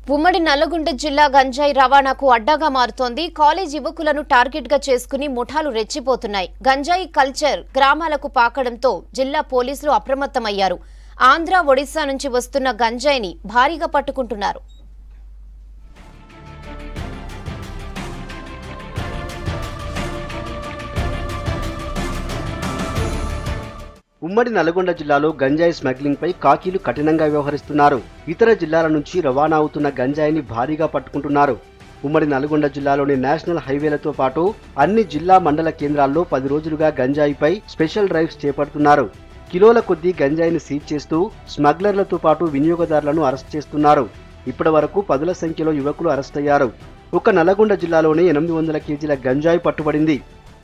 ఉమ్మడి నల్లగొండ జిల్లా గంజాయి రవాణాకు అడ్డాగా మారుతోంది కాలేజ్ యువకులను టార్గెట్ గా చేసుకుని ముఠాలు రెచ్చిపోతున్నాయి గంజాయి కల్చర్ గ్రామాలకు పాకడంతో జిల్లా పోలీసులు అప్రమత్తమయ్యారు ఆంధ్ర ఒడిశా నుంచి వస్తున్న గంజాయిని భారీగా పట్టుకుంటున్నారు ఉమ్మడి నల్గొండ జిల్లాలో గంజాయి స్మగ్లింగ్ పై కాకీలు కఠినంగా వ్యవహరిస్తున్నారు ఇతర జిల్లాల నుంచి రవాణా అవుతున్న గంజాయిని భారీగా పట్టుకుంటున్నారు ఉమ్మడి నల్గొండ జిల్లాలోని నేషనల్ హైవేలతో పాటు అన్ని జిల్లా మండల కేంద్రాల్లో పది రోజులుగా గంజాయిపై స్పెషల్ డ్రైవ్స్ చేపడుతున్నారు కిలోల కొద్దీ గంజాయిని సీజ్ చేస్తూ స్మగ్లర్లతో పాటు వినియోగదారులను అరెస్ట్ చేస్తున్నారు ఇప్పటి వరకు పదుల సంఖ్యలో యువకులు అరెస్ట్ అయ్యారు ఒక్క నల్లగొండ జిల్లాలోనే ఎనిమిది వందల కేజీల గంజాయి పట్టుబడింది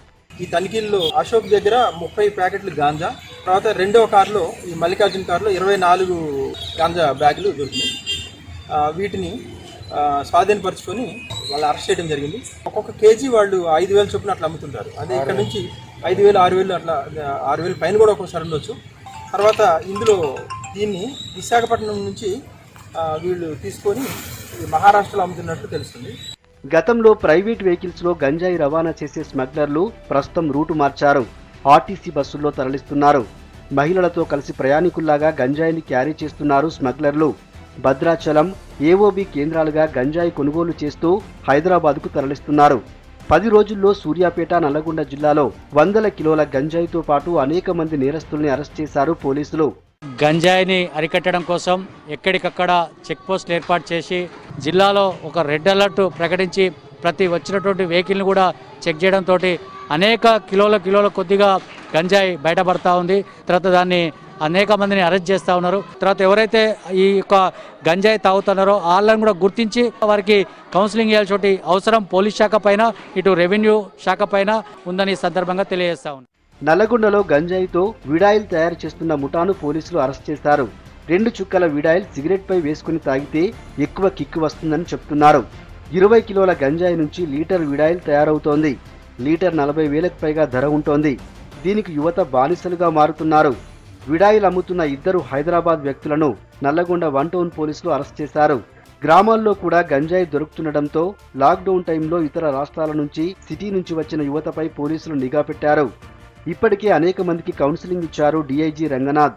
ఈ తనిఖీల్లో అశోక్ దగ్గర ముప్పై ప్యాకెట్లు గాంజా తర్వాత రెండవ కారులో ఈ మల్లికార్జున కారులో ఇరవై నాలుగు గాంజా బ్యాగులు దొరికినాయి ఆ, వీటిని ఆ, స్వాధీనపరుచుకొని వాళ్ళు అరెస్ట్ చేయడం జరిగింది ఒక్కొక్క కేజీ వాళ్ళు ఐదు వేల చొప్పున అట్లా అమ్ముతుంటారు అదే ఇక్కడ నుంచి ఐదు వేలు ఆరు వేలు అట్లా ఆరు వేలు పైన కూడా ఒక్కొక్కసారి ఉండొచ్చు తర్వాత ఇందులో దీన్ని విశాఖపట్నం నుంచి ఆ, వీళ్ళు తీసుకొని ఈ మహారాష్ట్రలో అమ్ముతున్నట్లు తెలుస్తుంది గతంలో ప్రైవేట్ వెహికల్స్ లో గంజాయి రవాణా చేసే స్మగ్లర్లు ప్రస్తుతం రూటు మార్చారు ఆర్టీసీ బస్సుల్లో తరలిస్తున్నారు మహిళలతో కలిసి ప్రయాణికుల్లాగా గంజాయిని క్యారీ చేస్తున్నారు స్మగ్లర్లు భద్రాచలం ఏఓబి కేంద్రాలుగా గంజాయి కొనుగోలు చేస్తూ హైదరాబాద్కు తరలిస్తున్నారు పది రోజుల్లో సూర్యాపేట నల్లగొండ జిల్లాలో వందల కిలోల గంజాయితో పాటు అనేక మంది నేరస్తుల్ని అరెస్ట్ చేశారు పోలీసులు గంజాయిని అరికట్టడం కోసం ఎక్కడికక్కడ చెక్ పోస్టులు ఏర్పాటు చేసి జిల్లాలో ఒక రెడ్ అలర్ట్ ప్రకటించి ప్రతి వచ్చినటువంటి వెహికల్ని కూడా చెక్ చేయడంతో అనేక కిలోల కిలోల కొద్దిగా గంజాయి బయటపడతా ఉంది తర్వాత దాన్ని అనేక మందిని అరెస్ట్ చేస్తూ ఉన్నారు తర్వాత ఎవరైతే ఈ యొక్క గంజాయి తాగుతున్నారో వాళ్ళని కూడా గుర్తించి వారికి కౌన్సిలింగ్ చేయాల్సిన అవసరం పోలీస్ శాఖ పైన ఇటు రెవెన్యూ శాఖ పైన ఉందని ఈ సందర్భంగా తెలియజేస్తా ఉన్నాను నల్లగొండలో గంజాయితో విడాయిల్ తయారు చేస్తున్న ముఠాను పోలీసులు అరెస్ట్ చేశారు రెండు చుక్కల విడాయిల్ సిగరెట్ పై వేసుకుని తాగితే ఎక్కువ కిక్కు వస్తుందని చెప్తున్నారు ఇరవై కిలోల గంజాయి నుంచి లీటర్ విడాయిల్ తయారవుతోంది లీటర్ నలభై వేలకు పైగా ధర ఉంటోంది దీనికి యువత బానిసలుగా మారుతున్నారు విడాయిల్ అమ్ముతున్న ఇద్దరు హైదరాబాద్ వ్యక్తులను నల్లగొండ వన్ టౌన్ పోలీసులు అరెస్ట్ చేశారు గ్రామాల్లో కూడా గంజాయి దొరుకుతుండటంతో లాక్డౌన్ టైంలో ఇతర రాష్ట్రాల నుంచి సిటీ నుంచి వచ్చిన యువతపై పోలీసులు నిఘా పెట్టారు ఇప్పటికే అనేక మందికి కౌన్సిలింగ్ ఇచ్చారు డీఐజీ రంగనాథ్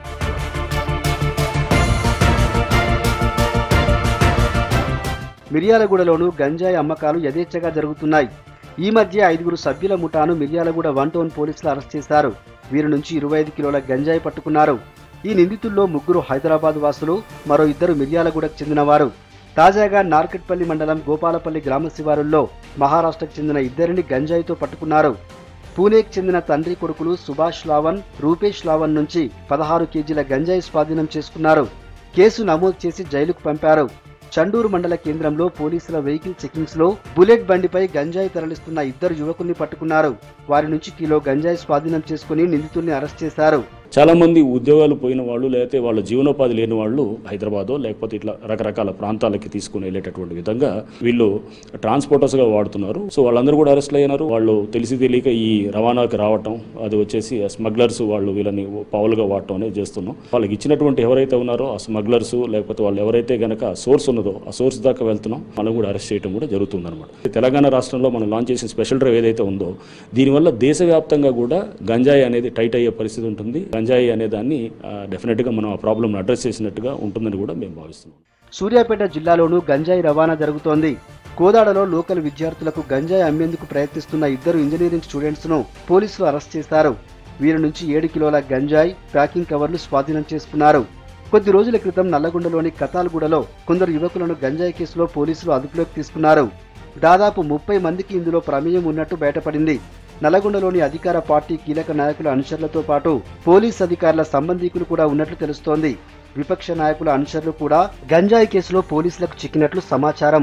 మిర్యాలగూడలోనూ గంజాయి అమ్మకాలు యథేచ్ఛగా జరుగుతున్నాయి ఈ మధ్య ఐదుగురు సభ్యుల ముఠాను మిర్యాలగూడ వన్ టౌన్ పోలీసులు అరెస్ట్ చేశారు వీరి నుంచి ఇరవై ఐదు కిలోల గంజాయి పట్టుకున్నారు ఈ నిందితుల్లో ముగ్గురు హైదరాబాద్ వాసులు మరో ఇద్దరు మిర్యాలగూడకు చెందినవారు తాజాగా నార్కెట్పల్లి మండలం గోపాలపల్లి గ్రామ శివారుల్లో మహారాష్ట్రకు చెందిన ఇద్దరిని గంజాయితో పట్టుకున్నారు పూణేకి చెందిన తండ్రి కొడుకులు సుభాష్ లావన్ రూపేష్ లావన్ నుంచి పదహారు కేజీల గంజాయి స్వాధీనం చేసుకున్నారు కేసు నమోదు చేసి జైలుకు పంపారు చండూరు మండల కేంద్రంలో పోలీసుల వెహికల్ చెకింగ్స్ లో బుల్లెట్ బండిపై గంజాయి తరలిస్తున్న ఇద్దరు యువకుల్ని పట్టుకున్నారు వారి నుంచి కిలో గంజాయి స్వాధీనం చేసుకుని నిందితుల్ని అరెస్ట్ చేశారు చాలా మంది ఉద్యోగాలు పోయిన వాళ్ళు లేకపోతే వాళ్ళ జీవనోపాధి లేని వాళ్ళు హైదరాబాదో లేకపోతే ఇట్లా రకరకాల ప్రాంతాలకి తీసుకుని వెళ్ళేటటువంటి విధంగా వీళ్ళు ట్రాన్స్పోర్టర్స్గా వాడుతున్నారు సో వాళ్ళందరూ కూడా అరెస్ట్ అయినారు వాళ్ళు తెలిసి తెలియక ఈ రవాణాకి రావటం అది వచ్చేసి స్మగ్లర్స్ వాళ్ళు వీళ్ళని పావులుగా వాడటం అనేది చేస్తున్నాం వాళ్ళకి ఇచ్చినటువంటి ఎవరైతే ఉన్నారో ఆ స్మగ్లర్స్ లేకపోతే వాళ్ళు ఎవరైతే గనక సోర్స్ ఉన్నదో ఆ సోర్స్ దాకా వెళ్తున్నాం మనం కూడా అరెస్ట్ చేయడం కూడా జరుగుతుందన్నమాట తెలంగాణ రాష్ట్రంలో మనం లాంచ్ చేసిన స్పెషల్ డ్రైవ్ ఏదైతే ఉందో దీనివల్ల దేశవ్యాప్తంగా కూడా గంజాయి అనేది టైట్ అయ్యే పరిస్థితి ఉంటుంది గంజాయి అనే దాన్ని డెఫినెట్గా మనం ఆ ప్రాబ్లమ్ అడ్రస్ చేసినట్టుగా ఉంటుందని కూడా మేము భావిస్తున్నాం సూర్యాపేట జిల్లాలోనూ గంజాయి రవాణా జరుగుతోంది కోదాడలో లోకల్ విద్యార్థులకు గంజాయి అమ్మేందుకు ప్రయత్నిస్తున్న ఇద్దరు ఇంజనీరింగ్ స్టూడెంట్స్ ను పోలీసులు అరెస్ట్ చేశారు వీరి నుంచి ఏడు కిలోల గంజాయి ప్యాకింగ్ కవర్లు స్వాధీనం చేసుకున్నారు కొద్ది రోజుల క్రితం నల్లగొండలోని కతాల్గూడలో కొందరు యువకులను గంజాయి కేసులో పోలీసులు అదుపులోకి తీసుకున్నారు దాదాపు ముప్పై మందికి ఇందులో ప్రమేయం ఉన్నట్టు బయటపడింది నల్లగొండలోని అధికార పార్టీ కీలక నాయకుల అనుచరులతో పాటు పోలీస్ అధికారుల సంబంధీకులు కూడా ఉన్నట్లు తెలుస్తోంది విపక్ష నాయకుల అనుచరులు కూడా గంజాయి కేసులో పోలీసులకు చిక్కినట్లు సమాచారం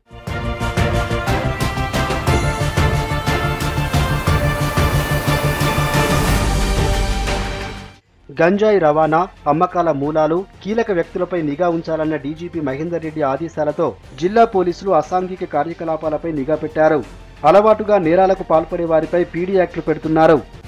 గంజాయి రవాణా అమ్మకాల మూలాలు కీలక వ్యక్తులపై నిఘా ఉంచాలన్న డీజీపీ మహేందర్ రెడ్డి ఆదేశాలతో జిల్లా పోలీసులు అసాంఘిక కార్యకలాపాలపై నిఘా పెట్టారు అలవాటుగా నేరాలకు పాల్పడే వారిపై పీడీ యాక్ట్లు పెడుతున్నారు